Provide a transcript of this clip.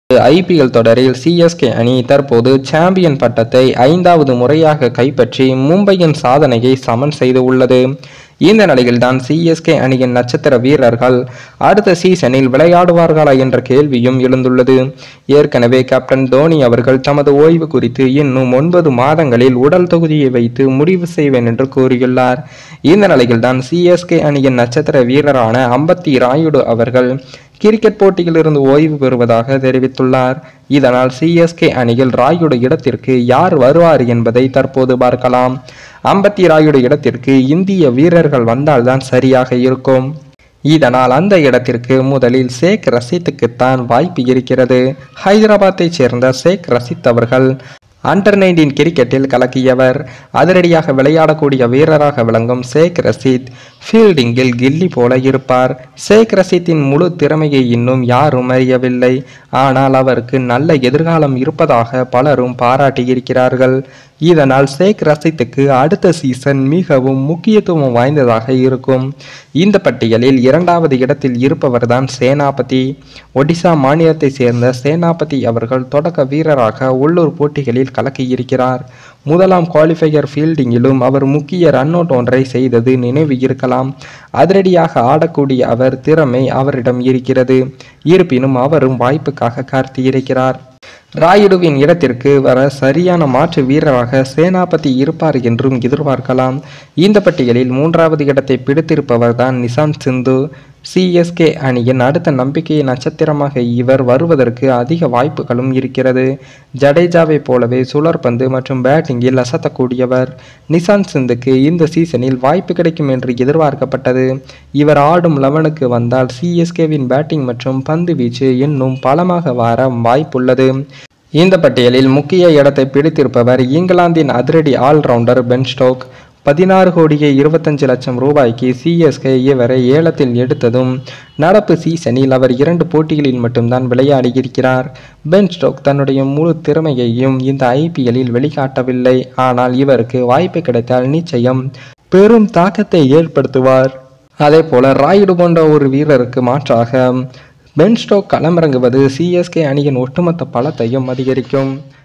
IPL தொடரில் CSK அணி தற்போது சாம்பியன் பட்டத்தை ஐந்தாவது முறையாக கைப்பற்றி மும்பையின் சாதனையை சமன் செய்து உள்ளது இந்த நிலையில்தான் சிஎஸ்கே அணியின் நட்சத்திர வீரர்கள் அடுத்த சீசனில் விளையாடுவார்களா என்ற கேள்வியும் எழுந்துள்ளது ஏற்கனவே கேப்டன் தோனி அவர்கள் தமது ஓய்வு குறித்து இன்னும் ஒன்பது மாதங்களில் உடல் தொகுதியை வைத்து முடிவு செய்வேன் என்று கூறியுள்ளார் இந்த நிலையில்தான் சிஎஸ்கே அணியின் நட்சத்திர வீரரான அம்பத்தி ராயுடு அவர்கள் கிரிக்கெட் போட்டியிலிருந்து ஓய்வு பெறுவதாக தெரிவித்துள்ளார் இதனால் சிஎஸ்கே அணியில் ராயுடு இடத்திற்கு யார் வருவார் என்பதை தற்போது பார்க்கலாம் அம்பத்தி ராயுடு இடத்திற்கு இந்திய வீரர்கள் வந்தால்தான் சரியாக இருக்கும் இதனால் அந்த இடத்திற்கு முதலில் ஷேக் ரஷீத்துக்குத்தான் வாய்ப்பு இருக்கிறது ஹைதராபாத்தைச் சேர்ந்த ஷேக் ரஷீத் அவர்கள் அண்டர் நைன்டீன் கிரிக்கெட்டில் கலக்கியவர் அதிரடியாக விளையாடக்கூடிய வீரராக விளங்கும் ஷேக் ரஷீத் ஃபீல்டிங்கில் கில்லி போல இருப்பார் ஷேக் ரஷீத்தின் முழு திறமையை இன்னும் யாரும் அறியவில்லை ஆனால் அவருக்கு நல்ல எதிர்காலம் இருப்பதாக பலரும் பாராட்டியிருக்கிறார்கள் இதனால் ஷேக் ரஷீத்துக்கு அடுத்த சீசன் மிகவும் முக்கியத்துவம் வாய்ந்ததாக இருக்கும் இந்த பட்டியலில் இரண்டாவது இடத்தில் இருப்பவர்தான் சேனாபதி ஒடிசா மாநிலத்தை சேர்ந்த சேனாபதி அவர்கள் தொடக்க வீரராக உள்ளூர் போட்டிகளில் கலக்கியிருக்கிறார் முதலாம் குவாலிஃபையர் ஃபீல்டிங்கிலும் அவர் முக்கிய ரன் அவுட் ஒன்றை செய்தது நினைவு இருக்கலாம் அதிரடியாக ஆடக்கூடிய அவர் திறமை அவரிடம் இருக்கிறது இருப்பினும் அவரும் வாய்ப்புக்காக காத்திருக்கிறார் ராயுடுவின் இடத்திற்கு வர சரியான மாற்று வீரராக சேனாபதி இருப்பார் என்றும் எதிர்பார்க்கலாம் இந்த பட்டியலில் மூன்றாவது இடத்தை பிடித்திருப்பவர் தான் நிசாந்த் சிந்து சிஎஸ்கே அணியின் அடுத்த நம்பிக்கை நட்சத்திரமாக இவர் வருவதற்கு அதிக வாய்ப்புகளும் இருக்கிறது ஜடேஜாவைப் போலவே சுழற்பந்து மற்றும் பேட்டிங்கில் அசத்தக்கூடியவர் நிசாந்த் சிந்துக்கு இந்த சீசனில் வாய்ப்பு கிடைக்கும் என்று எதிர்பார்க்கப்பட்டது இவர் ஆடும் லெவனுக்கு வந்தால் சிஎஸ்கேவின் பேட்டிங் மற்றும் பந்து வீச்சு இன்னும் பலமாக வர வாய்ப்புள்ளது இந்த பட்டியலில் முக்கிய இடத்தை பிடித்திருப்பவர் இங்கிலாந்தின் அதிரடி ஆல்ரவுண்டர் பென் ஸ்டோக் பதினாறு கோடியே இருபத்தஞ்சு லட்சம் ரூபாய்க்கு சிஎஸ்கே இவரை ஏலத்தில் எடுத்ததும் நடப்பு சீசனில் அவர் இரண்டு போட்டிகளில் மட்டும்தான் விளையாடியிருக்கிறார் பென் ஸ்டோக் தன்னுடைய முழு திறமையையும் இந்த ஐபிஎல்லில் வெளிக்காட்டவில்லை ஆனால் இவருக்கு வாய்ப்பு கிடைத்தால் நிச்சயம் பெரும் தாக்கத்தை ஏற்படுத்துவார் அதே போல ராயுடு போன்ற ஒரு வீரருக்கு மாற்றாக பென் ஸ்டோக் களமிறங்குவது சிஎஸ்கே அணியின் ஒட்டுமொத்த பலத்தையும் அதிகரிக்கும்